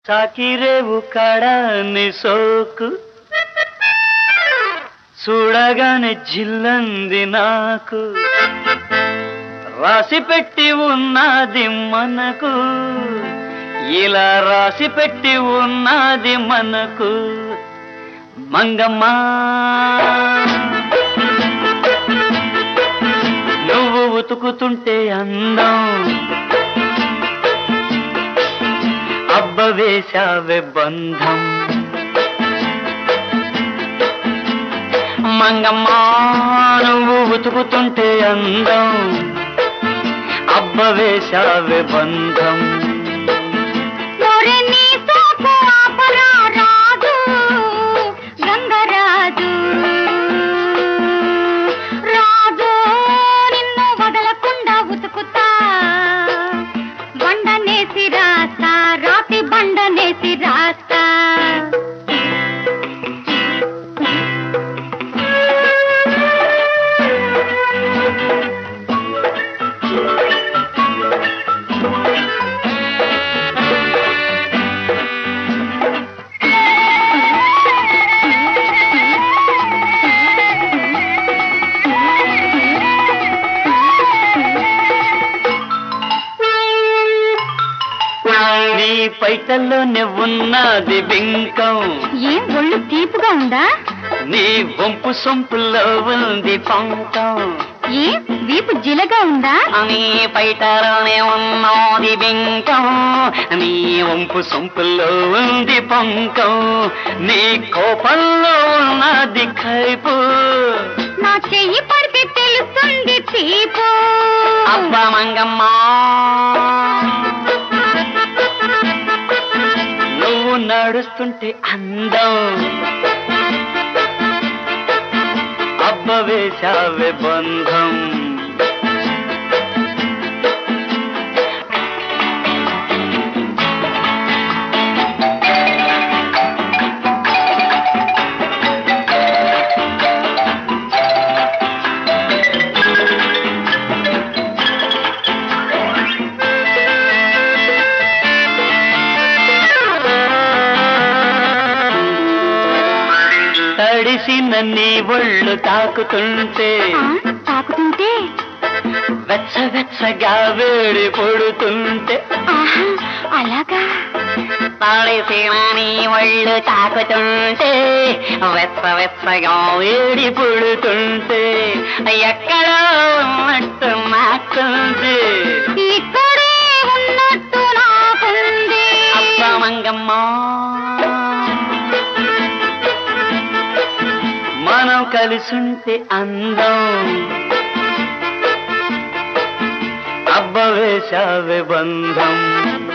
తాకిరేవు కడాని సోకు చూడగానే జిల్లంది నాకు రాసి పెట్టి ఉన్నది మనకు ఇలా రాసి పెట్టి ఉన్నది మనకు మంగమ్మా నువ్వు ఉతుకుతుంటే అందం అబ్బ వేశావే బంధం మంగమ్మా నువ్వు ఉతుకుతుంటే అందం అబ్బ వేశావే బంధం ఒరే నీ సోకు ఆపరా రాజు గంగరాజు రాజు నిన్ను వదలకుండా ఉతుకుతా బండనేసి రాస్తా రాతి బండనేసి రాస్తా నీ పైటల్లోనే ఉన్నది బింకం ఏం ఒళ్ళు తీపుగా ఉందా నీ వంపు సొంపులో ఉంది పంకం ఏం వీపు జిలగా ఉందా నీ పైటలోనే ఉన్నది బింకం నీ వంపు సొంపులో ఉంది పంకం నీ కోపంలో ఉన్నది కైపు నా చెయ్యి పడితే తెలుస్తుంది తీపు అబ్బ మంగమ్మా నువ్వు నడుస్తుంటే అందం అబ్బ వేశావే బంధం తడిసిన నీ ఒళ్ళు తాకుతుంటే ఆ, తాకుతుంటే వెచ్చ వెచ్చగా వేడి పొడుతుంటే ఆహా అలాగా తడిసిన నీ ఒళ్ళు తాకుతుంటే వెచ్చ వెచ్చగా వేడి పొడుతుంటే ఎక్కడో ఉన్నట్టు నాకుంది ఇక్కడే ఉన్నట్టు నాకుంది అబ్బ మంగమ్మ మనం కలిసుంటే అందం అబ్బ వేశావే బంధం